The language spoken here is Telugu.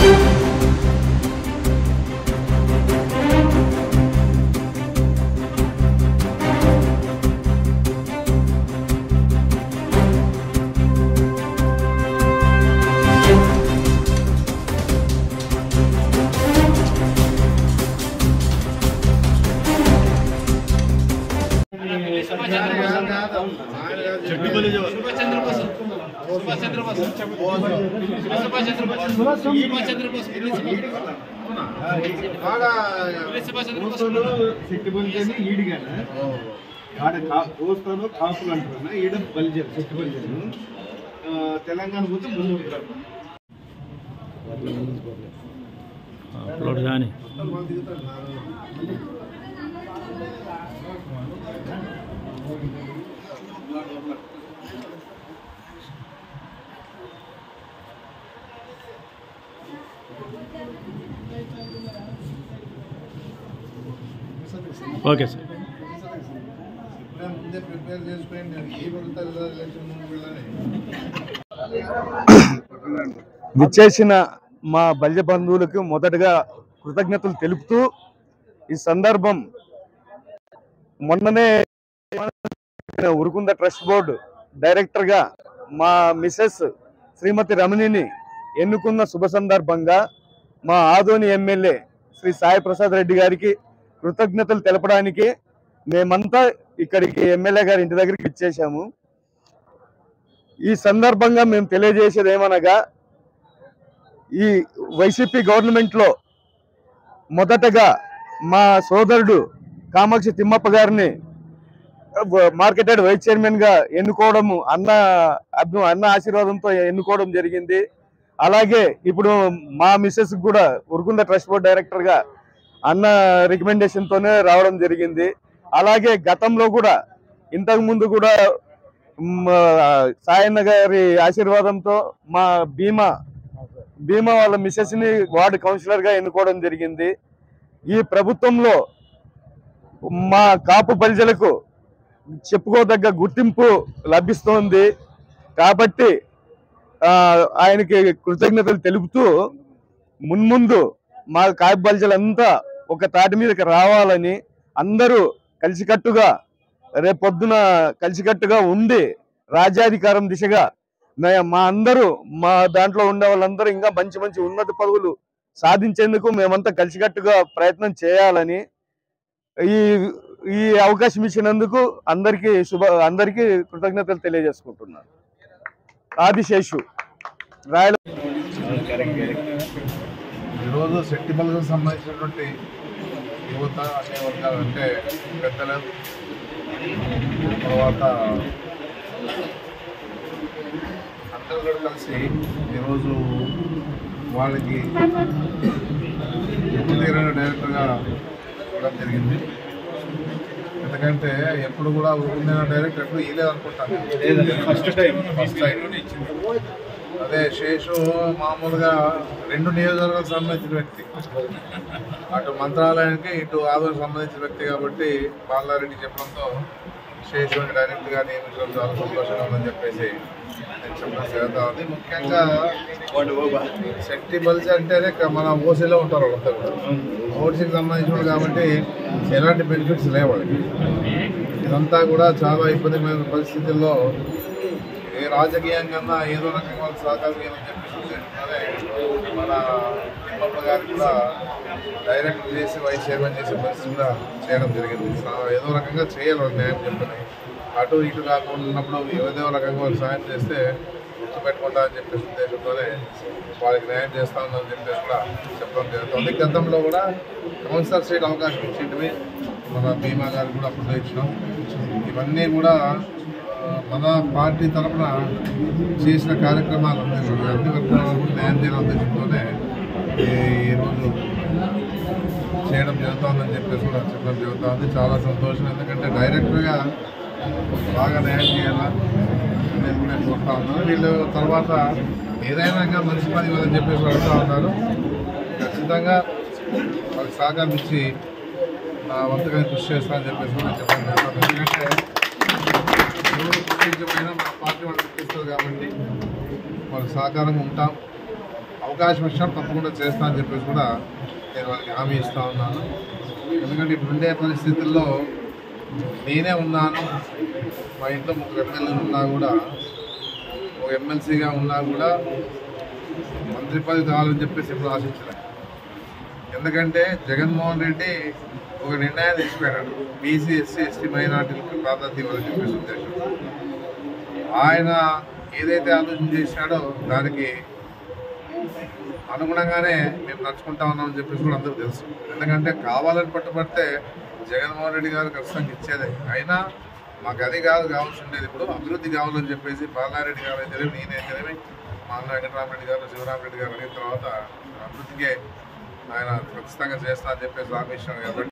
సుభాష్ చంద్ర బోస్ సుభాష్ చంద్ర బోస్ సుభాష్ చంద్ర బోస్ సుభాష్ చంద్ర బోస్ సుభాష్ చంద్ర బోస్ సిట్టి బల్జని ఈడిగాన ఆడ కా- కోస్తాను కాపులు అంటారు ఈడ బల్జన్ సిట్టి బల్జన్ తెలంగాణ పోతే ముందు ఉంటారు అప్లోడ్ కానీ ఓకే సార్ ముందే ప్రిపేర్ చేసుకోండి ఏ పడుతుంది ఎలక్షన్ ముందు వెళ్ళాలి విచ్చేసిన మా బల్య బంధువులకు మొదటగా కృతజ్ఞతలు తెలుపుతూ ఈ సందర్భం మొన్ననే ఉరుకుంద ట్రస్ట్ బోర్డు డైరెక్టర్ గా మా మిసెస్ శ్రీమతి రమణిని ఎన్నుకున్న శుభ సందర్భంగా మా ఆదోని ఎమ్మెల్యే శ్రీ సాయి ప్రసాద్ రెడ్డి గారికి కృతజ్ఞతలు తెలపడానికి మేమంతా ఇక్కడికి ఎమ్మెల్యే గారి ఇంటి దగ్గరికి ఇచ్చేసాము ఈ సందర్భంగా మేము తెలియజేసేది ఏమనగా ఈ వైసీపీ గవర్నమెంట్ లో మొదటగా మా సోదరుడు కామాక్షి తిమ్మప్ప గారిని మార్కెటెడ్ వైస్ చైర్మన్ గా ఎన్నుకోవడము అన్న అభి- అన్న ఆశీర్వాదంతో ఎన్నుకోవడం జరిగింది అలాగే ఇప్పుడు మా మిస్సెస్ కూడా ఉరుకుంద ట్రస్ట్ బోర్డ్ డైరెక్టర్ గా అన్న రికమెండేషన్ తోనే రావడం జరిగింది అలాగే గతంలో కూడా ఇంతకు ముందు కూడా మ్, సాయన్న గారి ఆశీర్వాదంతో మా భీమా భీమా వాళ్ళ మిస్సెస్ ని వార్డు కౌన్సిలర్ గా ఎన్నుకోవడం జరిగింది ఈ ప్రభుత్వంలో మా కాపు ప్రజలకు చెప్పుకోదగ్గ గుర్తింపు లభిస్తోంది కాబట్టి ఆ, ఆయనకి కృతజ్ఞతలు తెలుపుతూ మున్ముందు మా కాపు ప్రజలంతా ఒక తాటి మీదకి రావాలని అందరూ కలిసికట్టుగా రేపొద్దున కలిసికట్టుగా ఉండి రాజ్యాధికారం దిశగా మే- మా అందరూ మా దాంట్లో ఉండే వాళ్ళందరూ ఇంకా మంచి మంచి ఉన్నత పదవులు సాధించేందుకు మేమంతా కలిసికట్టుగా ప్రయత్నం చేయాలని ఈ ఈ అవకాశం ఇచ్చినందుకు అందరికీ శుభ అందరికీ కృతజ్ఞతలు తెలియజేసుకుంటున్నాను ఆదిశేషు రాయల ఈరోజు శక్తిబలకు సంబంధించినటువంటి యువత అనే వర్గాలు అంటే పెద్దలు తర్వాత అందరూ కూడా కలిసి ఈరోజు వాళ్ళకి తీరైన డైరెక్టర్గా ఇవ్వడం జరిగింది ఎందుకంటే ఎప్పుడు కూడా ఉన్న డైరెక్టర్ ఎప్పుడు ఇయలేదు అనుకుంటాను ఫస్ట్ టైం ఫస్ట్ టైం అదే శేషు మామూలుగా రెండు నియోజకవర్గాలకు సంబంధించిన వ్యక్తి అటు మంత్రాలయానికి ఇటు ఆదోనికి సంబంధించిన వ్యక్తి కాబట్టి బాలారెడ్డి చెప్పడంతో శేషు డైరెక్ట్ గా నియమించడం చాలా సంతోషంగా ఉందని చెప్పేసి నేను చెప్పడం జరుగుతా ఉంది ముఖ్యంగా శక్తి బలిసి అంటేనే క- మన ఓసీలో ఉంటారు వాళ్ళంతా కూడా ఓసీకి సంబంధించిన వాళ్ళు కాబట్టి ఎలాంటి బెనిఫిట్స్ లేవు వాళ్ళకి ఇదంతా కూడా చాలా ఇబ్బందికరమైన పరిస్థితుల్లో ఏ రాజకీయంగా ఏదో రకంగా వాళ్ళకి సహకారం ఇవ్వాలని చెప్పేసి ఉద్దేశంతోనే మన తిమ్మప్ప గారికి కూడా డైరెక్ట్ చేసి వైస్ చైర్మన్ చేసే పరిస్థితి కూడా చేయడం జరిగింది సా- ఏదో రకంగా చేయాలి వాళ్ళకి న్యాయం చెప్పని అటు ఇటు కాకుండా ఉన్నప్పుడు ఏదో రకంగా వాళ్ళు సాయం చేస్తే గుర్తుపెట్టుకుంటా అని చెప్పేసి ఉద్దేశంతోనే వాళ్ళకి న్యాయం చేస్తా ఉందని చెప్పేసి కూడా చెప్పడం జరుగుతుంది గతంలో కూడా కౌన్సిలర్ సీట్ అవకాశం ఇచ్చింటివి మన భీమా గారికి కూడా అప్పుడు ఇచ్చినాం ఇవన్నీ కూడా ఆ, మన పార్టీ తరఫున చేసిన కార్యక్రమాలు అన్నీ కూడా అన్ని వర్గాలకు కూడా న్యాయం చేయాలని ఉద్దేశంతోనే ఈ- ఈరోజు చేయడం జరుగుతుందని చెప్పేసి కూడా చెప్పడం జరుగుతుంది చాలా సంతోషం ఎందుకంటే డైరెక్టర్గా బాగా న్యాయం చేయాలా అనేది కూడా కోరుతా ఉన్నాను వీళ్ళు తర్వాత ఏదైనా ఇంకా మంచి పని ఇవ్వాలని చెప్పేసి అడుగుతా ఉన్నారు ఖచ్చితంగా వాళ్ళకి సహకారం ఇచ్చి నా వంతుగా కృషి చేస్తానని చెప్పేసి కూడా చెప్పడం జరుగుతుంది ఎందుకంటే ఎవరు ప్రపంచమైనా మన పార్టీ వాళ్ళు ఇప్పిస్తారు కాబట్టి వాళ్ళకి సహకారంగా ఉంటాం అవకాశం వచ్చినప్పుడు తప్పకుండా చేస్తా అని చెప్పేసి కూడా నేను వాళ్ళకి హామీ ఇస్తా ఉన్నాను ఎందుకంటే ఇప్పుడు ఉండే పరిస్థితుల్లో నేనే ఉన్నాను మా ఇంట్లో ముగ్గురు ఎమ్మెల్యేలు ఉన్నా కూడా ఒక ఎమ్మెల్సీగా ఉన్నా కూడా మంత్రి పదవి కావాలని చెప్పేసి ఎప్పుడు ఆశించలేదు ఎందుకంటే జగన్మోహన్ రెడ్డి ఒక నిర్ణయం తీసుకున్నాడు బీసీ ఎస్సీ ఎస్టీ మైనార్టీలకు ప్రాధాన్యత ఇవ్వాలని చెప్పేసి ఉద్దేశం ఆయన ఏదైతే ఆలోచన చేశాడో దానికి అనుగుణంగానే మేము నడుచుకుంటా ఉన్నామని చెప్పేసి కూడా అందరూ తెలుసు ఎందుకంటే కావాలని పట్టుబడితే జగన్మోహన్ రెడ్డి గారు ఖచ్చితంగా ఇచ్చేదే అయినా మాకు అది కాదు కావాల్సి ఉండేది ఇప్పుడు అభివృద్ధి కావాలని చెప్పేసి బాలారెడ్డి గారు అయితేనేమి నేనైతేనేమి మా అన్న వెంకటరామరెడ్డి గారు శివరామరెడ్డి గారు అయిన తర్వాత అభివృద్ధికే ఆయన ఖచ్చితంగా చేస్తా అని చెప్పేసి హామీ ఇచ్చాడు కాబట్టి